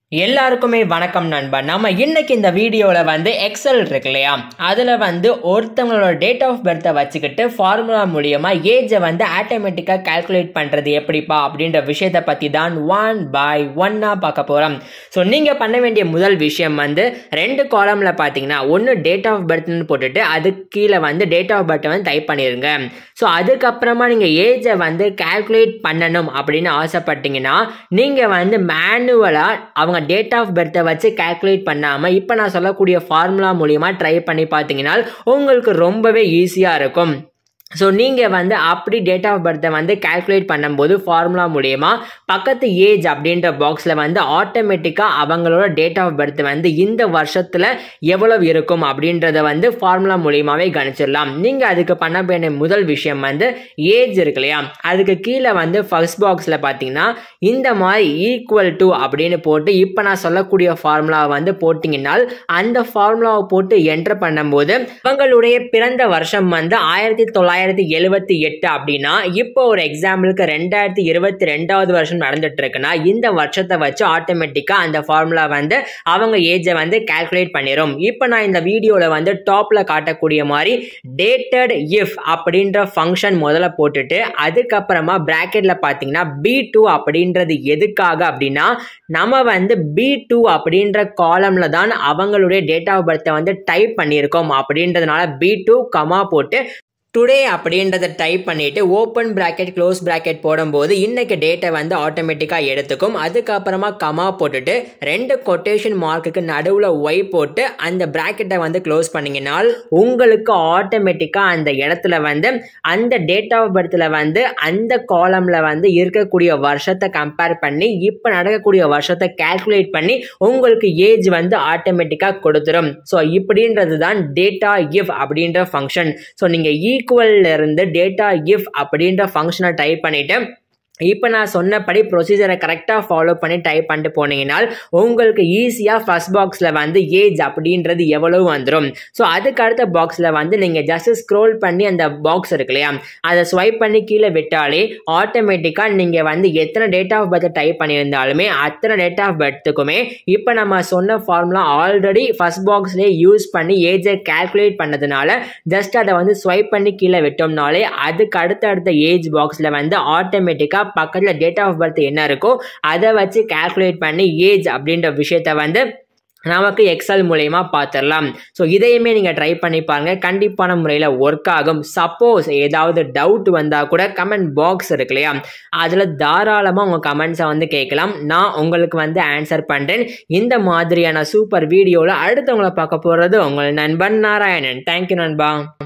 எல்லாருக்குமே வணக்கம் நண்பா நம்ம இன்னைக்கு இந்த வீடியோவில் வந்து எக்ஸல் இருக்கு இல்லையா அதில் வந்து ஒருத்தவங்களோட டேட் ஆஃப் பர்த்தை வச்சுக்கிட்டு ஃபார்முலா மூலியமா ஏஜை வந்து ஆட்டோமேட்டிக்காக கால்குலேட் பண்ணுறது எப்படிப்பா அப்படின்ற விஷயத்தை பற்றி தான் ஒன் பை ஒன்னாக பார்க்க போகிறோம் ஸோ நீங்கள் பண்ண வேண்டிய முதல் விஷயம் வந்து ரெண்டு காலமில் பார்த்தீங்கன்னா ஒன்று டேட் ஆஃப் பர்த்னு போட்டுட்டு அதுக்கு கீழே வந்து டேட் ஆஃப் பர்த்தை வந்து டைப் பண்ணிடுங்க ஸோ அதுக்கப்புறமா நீங்கள் ஏஜை வந்து கால்குலேட் பண்ணணும் அப்படின்னு ஆசைப்பட்டீங்கன்னா நீங்கள் வந்து மேனுவலாக அவங்க டேட் ஆஃப் பர்த்தை வச்சு கால்குலேட் பண்ணாமல் இப்போ நான் சொல்லக்கூடிய ஃபார்முலா மூலியமா ட்ரை பண்ணி பார்த்தீங்கன்னா உங்களுக்கு ரொம்பவே ஈஸியாக இருக்கும் ஸோ நீங்கள் வந்து அப்படி டேட் ஆஃப் பர்த்தை வந்து கால்குலேட் பண்ணும்போது ஃபார்முலா மூலயமா பக்கத்து ஏஜ் அப்படின்ற பாக்ஸில் வந்து ஆட்டோமேட்டிக்காக அவங்களோட டேட் ஆஃப் பர்த் வந்து இந்த வருஷத்தில் எவ்வளவு இருக்கும் அப்படின்றத வந்து ஃபார்முலா மூலியமாகவே கணிச்சிடலாம் நீங்கள் அதுக்கு பண்ண வேண்டிய முதல் விஷயம் வந்து ஏஜ் இருக்கு இல்லையா அதுக்கு கீழே வந்து ஃபர்ஸ்ட் பாக்ஸில் பார்த்தீங்கன்னா இந்த மாதிரி ஈக்குவல் டு அப்படின்னு போட்டு இப்போ நான் சொல்லக்கூடிய ஃபார்முலாவை வந்து போட்டிங்கன்னா அந்த ஃபார்முலாவை போட்டு என்டர் பண்ணும்போது அவங்களுடைய பிறந்த வருஷம் வந்து ஆயிரத்தி தொள்ளாயிரத்தி எழுபத்தி எட்டு அப்படின்னா இப்போ ஒரு எக்ஸாம்பிளுக்கு ரெண்டாயிரத்தி இருபத்தி ரெண்டாவது வருஷம் நடந்துட்டு இருக்குன்னா இந்த வருஷத்தை வச்சு ஆட்டோமேட்டிக்காக அந்த ஃபார்முலா வந்து அவங்க ஏஜை வந்து கால்குலேட் பண்ணிடும் இப்போ நான் இந்த வீடியோவில் வந்து டாப்பில் காட்டக்கூடிய மாதிரி டேட்டட் இஃப் அப்படின்ற ஃபங்க்ஷன் முதல்ல போட்டுட்டு அதுக்கப்புறமா ப்ராக்கெட்டில் பார்த்தீங்கன்னா பி டூ அப்படின்றது எதுக்காக அப்படின்னா நம்ம வந்து பி டூ அப்படின்ற காலமில் தான் அவங்களுடைய டேட் ஆஃப் பர்த்தை வந்து டைப் பண்ணியிருக்கோம் அப்படின்றதுனால பி டூ கமா போட்டு டுடே அப்படின்றத டைப் பண்ணிட்டு ஓப்பன் ப்ராக்கெட் க்ளோஸ் ப்ராக்கெட் போடும்போது இன்னைக்கு டேட்டை வந்து ஆட்டோமேட்டிக்காக எடுத்துக்கும் அதுக்கப்புறமா கமா போட்டுட்டு ரெண்டு கொட்டேஷன் மார்க்குக்கு நடுவில் ஒய் போட்டு அந்த ப்ராக்கெட்டை வந்து க்ளோஸ் பண்ணிங்கனால் உங்களுக்கு ஆட்டோமேட்டிக்காக அந்த இடத்துல வந்து அந்த டேட் ஆஃப் பர்த்தில் வந்து அந்த காலமில் வந்து இருக்கக்கூடிய வருஷத்தை கம்பேர் பண்ணி இப்போ நடக்கக்கூடிய வருஷத்தை கால்குலேட் பண்ணி உங்களுக்கு ஏஜ் வந்து ஆட்டோமேட்டிக்காக கொடுத்துரும் ஸோ இப்படின்றது தான் டேட்டா இஃப் அப்படின்ற ஃபங்க்ஷன் ஸோ நீங்கள் ஈக்குவல்ல இருந்து டேட்டா இஃப் அப்படின்ற ஃபங்க்ஷனை டைப் பண்ணிவிட்டு இப்போ நான் சொன்னபடி ப்ரொசீஜரை கரெக்டாக ஃபாலோ பண்ணி டைப் பண்ணிட்டு போனீங்கன்னா உங்களுக்கு ஈஸியாக ஃபஸ்ட் பாக்ஸில் வந்து ஏஜ் அப்படின்றது எவ்வளவு வந்துடும் ஸோ அதுக்கு அடுத்த பாக்ஸில் வந்து நீங்கள் ஜஸ்ட் ஸ்க்ரோல் பண்ணி அந்த பாக்ஸ் இருக்கு இல்லையா அதை ஸ்வைப் பண்ணி கீழே விட்டாலே ஆட்டோமேட்டிக்காக நீங்கள் வந்து எத்தனை டேட் ஆஃப் பர்த்தை டைப் பண்ணியிருந்தாலுமே அத்தனை டேட் ஆஃப் பர்த்துக்குமே இப்போ நம்ம சொன்ன ஃபார்முலா ஆல்ரெடி ஃபஸ்ட் பாக்ஸ்லேயே யூஸ் பண்ணி ஏஜை கால்குலேட் பண்ணதுனால ஜஸ்ட் அதை வந்து ஸ்வைப் பண்ணி கீழே விட்டோம்னாலே அதுக்கு அடுத்த அடுத்த ஏஜ் பாக்ஸில் வந்து ஆட்டோமேட்டிக்காக பக்கத்தில் டேட் ஆஃப் பர்த் என்ன இருக்கோ அதை வச்சு கால்குலேட் பண்ணி ஏஜ் அப்படின்ற விஷயத்த வந்து நமக்கு எக்ஸல் மூலயமா பார்த்துடலாம் ஸோ இதையுமே நீங்கள் ட்ரை பண்ணி பாருங்கள் கண்டிப்பான முறையில் ஒர்க் ஆகும் சப்போஸ் ஏதாவது டவுட் வந்தால் கூட கமெண்ட் பாக்ஸ் இருக்கு இல்லையா அதில் தாராளமாக உங்கள் கமெண்ட்ஸை வந்து கேட்கலாம் நான் உங்களுக்கு வந்து ஆன்சர் பண்ணுறேன் இந்த மாதிரியான சூப்பர் வீடியோவில் அடுத்தவங்களை பார்க்க போகிறது உங்கள் நண்பன் நாராயணன் தேங்க்யூ நண்பா